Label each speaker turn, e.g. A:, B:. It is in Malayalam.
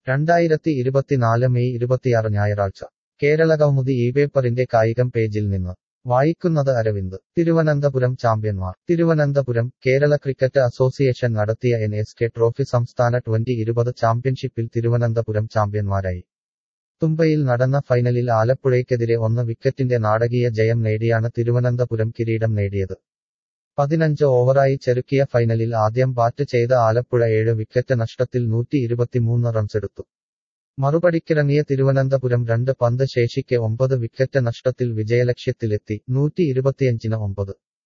A: രണ്ടായിരത്തി ഇരുപത്തിനാല് മെയ് ഇരുപത്തിയാറ് ഞായറാഴ്ച കേരള കൗമുദി ഈ പേപ്പറിന്റെ കായികം പേജിൽ നിന്ന് വായിക്കുന്നത് അരവിന്ദ് തിരുവനന്തപുരം ചാമ്പ്യന്മാർ തിരുവനന്തപുരം കേരള ക്രിക്കറ്റ് അസോസിയേഷൻ നടത്തിയ എൻ എസ് കെ ട്രോഫി സംസ്ഥാന ട്വന്റി ഇരുപത് ചാമ്പ്യൻഷിപ്പിൽ തിരുവനന്തപുരം ചാമ്പ്യന്മാരായി തുമ്പയിൽ നടന്ന ഫൈനലിൽ ആലപ്പുഴയ്ക്കെതിരെ ഒന്ന് വിക്കറ്റിന്റെ നാടകീയ ജയം നേടിയാണ് തിരുവനന്തപുരം കിരീടം നേടിയത് പതിനഞ്ച് ഓവറായി ചെറുക്കിയ ഫൈനലിൽ ആദ്യം ബാറ്റ് ചെയ്ത ആലപ്പുഴ ഏഴ് വിക്കറ്റ് നഷ്ടത്തിൽ നൂറ്റി ഇരുപത്തിമൂന്ന് റൺസെടുത്തു മറുപടിക്കിറങ്ങിയ തിരുവനന്തപുരം രണ്ട് പന്ത് ശേഷിക്കെ ഒമ്പത് വിക്കറ്റ് നഷ്ടത്തിൽ വിജയലക്ഷ്യത്തിലെത്തി നൂറ്റി ഇരുപത്തിയഞ്ചിന് ഒമ്പത്